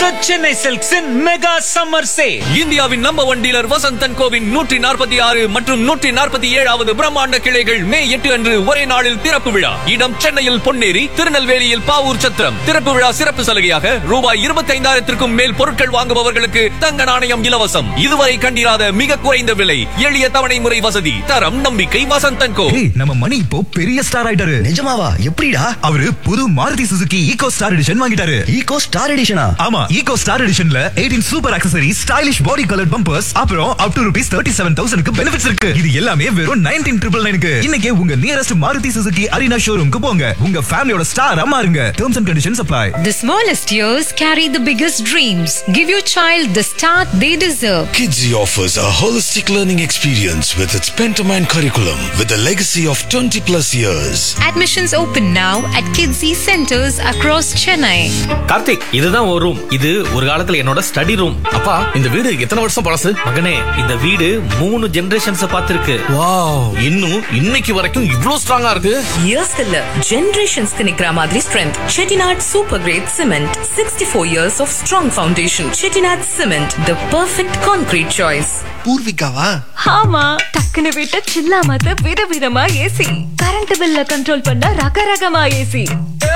The Chennai Silks in Mega Summer Sale. இந்தியாவின் number one dealer Vasanthan கோவின் நூற்றி நாற்பத்தி ஆறு மற்றும் நூற்றி நாற்பத்தி ஏழாவது பிரம்மாண்ட கிளைகள் மே எட்டு அன்று ஒரே நாளில் திறப்பு விழா இடம் சென்னையில் பொன்னேரி திருநெல்வேலியில் பாவூர் சத்திரம் திறப்பு விழா சிறப்பு சலுகையாக ரூபாய் இருபத்தி ஐந்தாயிரத்திற்கும் மேல் பொருட்கள் வாங்குபவர்களுக்கு தங்க நாணயம் இலவசம் இதுவரை கண்டிராத மிக குறைந்த விலை எளிய தவணை முறை வசதி தரம் நம்பிக்கை வசந்தன் கோ ஏய் நம்ம மணி இப்போ பெரிய ஸ்டார் ஆயிட்டாரு நிஜமாவா எப்படிடா அவரு புது Maruti Suzuki Eeco star edition வாங்கிட்டாரு ஈகோ ஸ்டார் எடிஷனா ஆமா ஈகோ ஸ்டார் எடிஷன்ல 18 super accessory stylish body colour bumpers அப்புறம் up to rupees thirty seven தௌசண்ட்க்கு பெனிஃபிட்ஸ் இருக்கு இது எல்லாமே வெறும் நைன்டீன் ட்ரிபிள் நைனுக்கு இன்னைக்கே உங்க நியரஸ்ட் மாருதி சுசுகி அரினா ஷோரூம்க்கு போங்க உங்க ஃபேமிலியோட ஸ்டார் மாறுங்க terms and conditions apply The smallest years carry the biggest dreams. Give your child the start they deserve. Kidsy offers a holistic learning experience with its Pentamine curriculum with a legacy of 20 plus years. Admissions open now at Kidsy centers across Chennai. Karthik இதுதான் ஒரு room இது ஒரு காலத்துல என்னோட study room அப்பா இந்த வீடு எத்தனை வருஷம் பழசு மகனே இந்த வீடு மூணு ஜெனரேஷன்ஸ் பார்த்திருக்கு Wow, இன்னும் இன்னைக்கு வரைக்கும் இவ்ளோ ஸ்ட்ராங்கா இருக்கு இயர்ஸ்க்கு இல்ல ஜெனரேஷன்ஸ்க்கு நிக்கிற மாதிரி strength Chettinad super grade cement sixty four years of strong foundation Chettinad cement the perfect concrete choice பூர்விகாவா ஆமா டக்குனு விட்ட சில்லாமத்த விதவிதமா ஏசி கரண்ட் பில்ல கண்ட்ரோல் பண்ண ரகரகமா ஏசி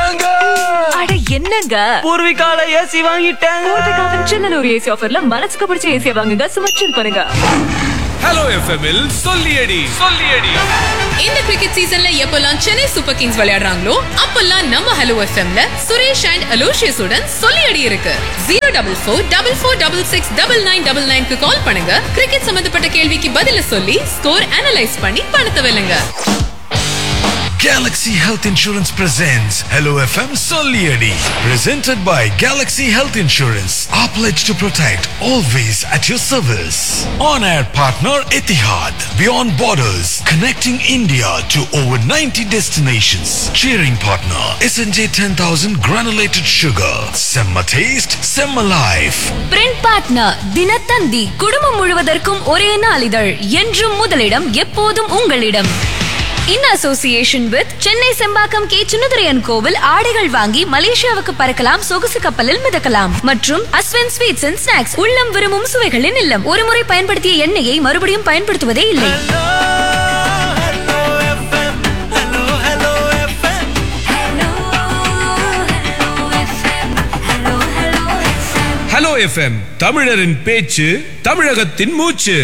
அட என்னங்க பூர்விகால ஏசி வாங்கிட்டேன் பூர்விகாவின் சில்லனூர் ஏசி ஆஃபர்ல மனசுக்கு பிடிச்ச ஏசியை வாங்குங்க சும்மா chill பண்ணுங்க ஹலோ எஃப்எம்மில் சொல்லியடி சொல்லியடி இந்த கிரிக்கெட் சீசன்ல எப்பெல்லாம் சென்னை சூப்பர் கிங்ஸ் விளையாடுறாங்களோ அப்பெல்லாம் நம்ம ஹலோ எஃப்எம்ல சுரேஷ் அண்ட் அலோஷியஸ் உடன் சொல்லி அடி இருக்கு zero double four double four double six double nine double நைன்க்கு கால் பண்ணுங்க கிரிக்கெட் சம்பந்தப்பட்ட கேள்விக்கு பதில சொல்லி ஸ்கோர் அனலைஸ் பண்ணி பணத்தை வெல்லுங்க Galaxy Health Insurance presents Hello FM Solieri. Presented by Galaxy Health Insurance. Our pledge to protect, always at your service. On air partner Etihad. Beyond borders, connecting India to over 90 destinations. Cheering partner SNJ 10000 granulated sugar. Semma taste, Semma life. Print partner Dinathanthi குடும்பம் முழுவதற்கும் ஒரே நாளிதழ் என்றும் முதலிடம் எப்போதும் உங்களிடம் in association with Chennai Sembakkam K சுனதுரையன் கோவில் ஆடைகள் வாங்கி மலேசியாவுக்கு பறக்கலாம் சொகுசு கப்பலில் மிதக்கலாம் மற்றும் அஸ்வன் ஸ்வீட்ஸ் அண்ட் ஸ்நாக்ஸ் உள்ளம் விரும்பும் சுவைகளின் இல்லம் ஒருமுறை பயன்படுத்திய எண்ணெயை மறுபடியும் பயன்படுத்துவதே இல்லை ஹலோ எஃப்எம் தமிழரின் பேச்சு தமிழகத்தின் மூச்சு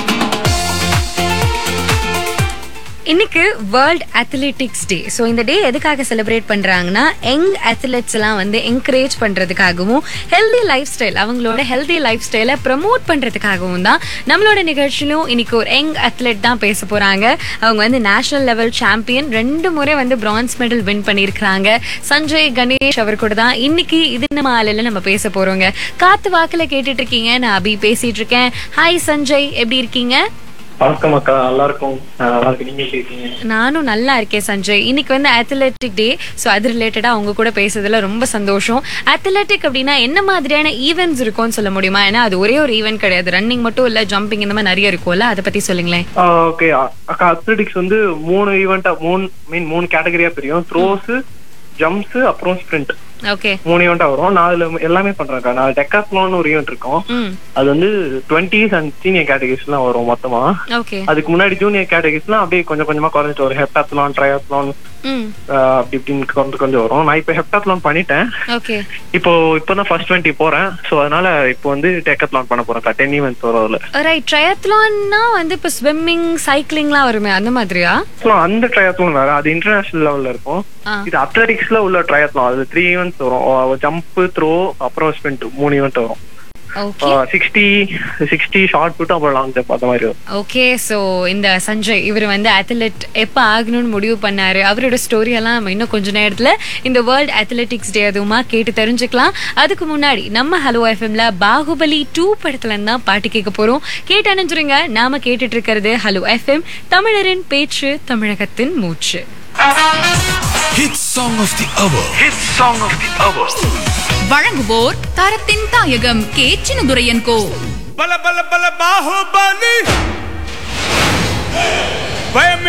இன்னைக்கு வேர்ல்ட் அத்லெட்டிக்ஸ் டே ஸோ இந்த டே எதுக்காக செலிப்ரேட் பண்றாங்கன்னா யங் அத்லெட்ஸ் எல்லாம் வந்து என்கரேஜ் பண்றதுக்காகவும் ஹெல்தி லைஃப் ஸ்டைல் அவங்களோட ஹெல்தி லைஃப் ஸ்டைலை ப்ரமோட் பண்றதுக்காகவும் தான் நம்மளோட நிகழ்ச்சியிலும் இன்னைக்கு ஒரு யங் அத்லெட் தான் பேச போறாங்க அவங்க வந்து நேஷனல் லெவல் சாம்பியன் ரெண்டு முறை வந்து பிரான்ஸ் மெடல் வின் பண்ணியிருக்கிறாங்க சஞ்சய் கணேஷ் அவர் கூட தான் இன்னைக்கு இது நம்ம ஆளில் நம்ம பேச போறோங்க காத்து வாக்குல கேட்டுட்டு இருக்கீங்க நான் அபி பேசிட்டு இருக்கேன் ஹாய் சஞ்சய் எப்படி இருக்கீங்க வணக்கம் அக்கா நல்லா இருக்கும் அஹ் நல்லா இருக்கு நீங்க எப்படி இருக்கீங்க நானும் நல்லா இருக்கேன் சஞ்சய் இன்னைக்கு வந்து அத்லெட்டிக் டே ஸோ அது ரிலேட்டடாக அவங்க கூட பேசுறதுல ரொம்ப சந்தோஷம் அத்லெட்டிக் அப்படின்னா என்ன மாதிரியான ஈவெண்ட்ஸ் இருக்கும்னு சொல்ல முடியுமா ஏன்னா அது ஒரே ஒரு ஈவெண்ட் கிடையாது ரன்னிங் மட்டும் இல்ல ஜம்பிங் இந்த மாதிரி நிறைய இருக்கும்ல அதை பத்தி சொல்லுங்களேன் ஓகே அக்கா அத்லெட்டிக்ஸ் வந்து மூணு ஈவெண்டா மூணு மீன் மூணு கேட்டகரியா பிரியும் த்ரோஸ் ஜம்ப்ஸ் அப்புறம் ஸ்ப்ரிண்ட் ஓகே மூணு ஈவெண்டா வரும் நான் அதுல எல்லாமே பண்றேன் நான் டெக்காத்லான் ஒரு ஈவெண்ட் இருக்கும் ம் அது வந்து டுவெண்ட்டிஸ் அண்ட் சீனியர் கேட்டகரிஸ் எல்லாம் வரும் மொத்தமா ஓகே அதுக்கு முன்னாடி ஜூனியர் கேட்டகரிஸ்லாம் அப்படியே கொஞ்சம் கொஞ்சமா குறைஞ்சிட்டு வரும் ஹெப்டாத்லான் ட்ரையாத்லான் ம் அப்படி இப்படின்னு கொஞ்சம் கொஞ்சம் வரும் நான் இப்போ ஹெப்டாத்லான் பண்ணிட்டேன் ஓகே இப்போ இப்பதான் ஃபர்ஸ்ட் டுவெண்ட்டி போறேன் ஸோ அதனால இப்போ வந்து டெக்கத்லான் பண்ண போறேன் டென் ஈவெண்ட்ஸ் வரும் அதுல ரைட் ட்ரையத்லான்னா வந்து இப்போ ஸ்விம்மிங் சைக்கிளிங்லாம் வருமே அந்த மாதிரியா So, அந்த ட்ரையாத்லான் வேற அது இன்டர்நேஷனல் லெவல்ல இருக்கும் ஆ. இது அத்லெட்டிக்ஸ்ல உள்ள ட்ரையாத்லான் அது த்ரீ ஈவெண்ட்ஸ் வரும் ஜம்ப் த்ரோ அப்புறம் ஸ்பிரிண்ட் மூணு ஈவெண்ட் வரும் okay sixty sixty shot put அப்புறம் லாங் ஜம்ப் அந்த மாதிரி வரும் ஓகே ஸோ இந்த சஞ்சய் இவர் வந்து அத்லெட் எப்போ ஆகணும்னு முடிவு பண்ணாரு அவரோட ஸ்டோரி எல்லாம் நம்ம இன்னும் கொஞ்ச நேரத்தில் இந்த வேர்ல்ட் அத்லெட்டிக்ஸ் டே அதுவுமா கேட்டு தெரிஞ்சுக்கலாம் அதுக்கு முன்னாடி நம்ம ஹலோ எஃப்எம்ல பாகுபலி டூ படத்துல இருந்து தான் பாட்டு கேட்க போறோம் கேட்டு அணைஞ்சிருங்க நாம கேட்டுட்டு இருக்கிறது ஹலோ எஃப்எம் தமிழரின் பேச்சு தமிழகத்தின் மூச்சு Hit song of the hour. Hit song of the hour. வழங்குவோர் தரத்தின் தாயகம் கே சின்னதுரையன் கோ பல பல பல பாகுபலி பயம்